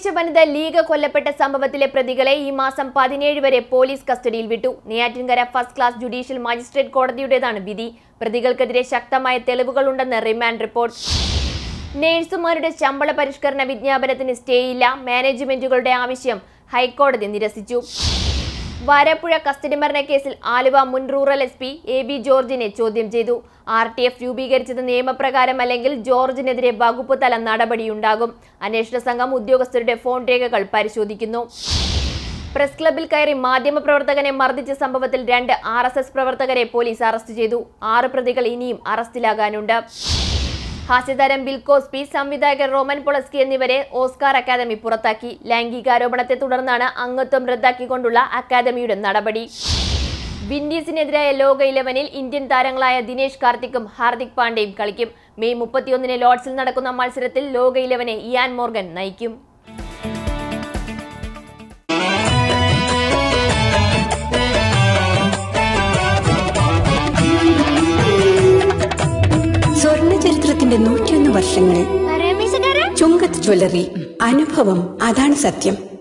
വിദേശ വനിത ലീഗ കൊല്ലപ്പെട്ട സംഭവത്തിലെ പ്രതികളെ ഈ മാസം പതിനേഴ് വരെ പോലീസ് കസ്റ്റഡിയിൽ വിട്ടു Neyyattinkara first class judicial magistrate കോടതിയുടേതാണ് വിധി പ്രതികൾക്കെതിരെ ശക്തമായ തെളിവുകളുണ്ടെന്ന് റിമാൻഡ് റിപ്പോർട്ട് നേഴ്സുമാരുടെ ശമ്പള പരിഷ്കരണ വിജ്ഞാപനത്തിന് സ്റ്റേയില്ല മാനേജ്മെന്റുകളുടെ ആവശ്യം ഹൈക്കോടതി നിരസിച്ചു വാരാപ്പുഴ കസ്റ്റഡി മരണ കേസിൽ ആലുവ മുൻ rural S P A B ജോർജിനെ ചോദ്യം ചെയ്തു ആർ ടി എഫ് രൂപീകരിച്ചത് നിയമപ്രകാരമല്ലെങ്കിൽ ജോർജിനെതിരെ വകുപ്പ് തല നടപടിയുണ്ടാകും അന്വേഷണ സംഘം ഉദ്യോഗസ്ഥരുടെ ഫോൺ രേഖകൾ പരിശോധിക്കുന്നു പ്രസ് ക്ലബിൽ കയറി മാധ്യമപ്രവർത്തകനെ മർദ്ദിച്ച സംഭവത്തിൽ രണ്ട് ആർ എസ് എസ് പ്രവർത്തകരെ പോലീസ് അറസ്റ്റ് ചെയ്തു ആറ് പ്രതികൾ ഇനിയും അറസ്റ്റിലാകാനുണ്ട് ഹാസ്യതാരം ബിൽ കോസ്പി സംവിധായകൻ റോമൻ പൊളസ്കി എന്നിവരെ ഓസ്കാർ അക്കാദമി പുറത്താക്കി ലൈംഗികാരോപണത്തെ തുടർന്നാണ് അംഗത്വം റദ്ദാക്കിക്കൊണ്ടുള്ള അക്കാദമിയുടെ നടപടി വിൻഡീസിനെതിരായ ലോക ഇലവനിൽ ഇന്ത്യൻ താരങ്ങളായ ദിനേശ് കാർത്തിക്കും ഹാർദിക് പാണ്ഡ്യയും കളിക്കും മെയ് മുപ്പത്തിയൊന്നിന് ലോർഡ്സിൽ നടക്കുന്ന മത്സരത്തിൽ ലോക ഇലവനെ ഇയാൻ മോർഗൻ നയിക്കും സ്വർണ്ണ ചരിത്രത്തിന്റെ നൂറ്റിയൊന്ന് വർഷങ്ങൾ ചുങ്കത്ത് ജ്വല്ലറി അനുഭവം അതാണ് സത്യം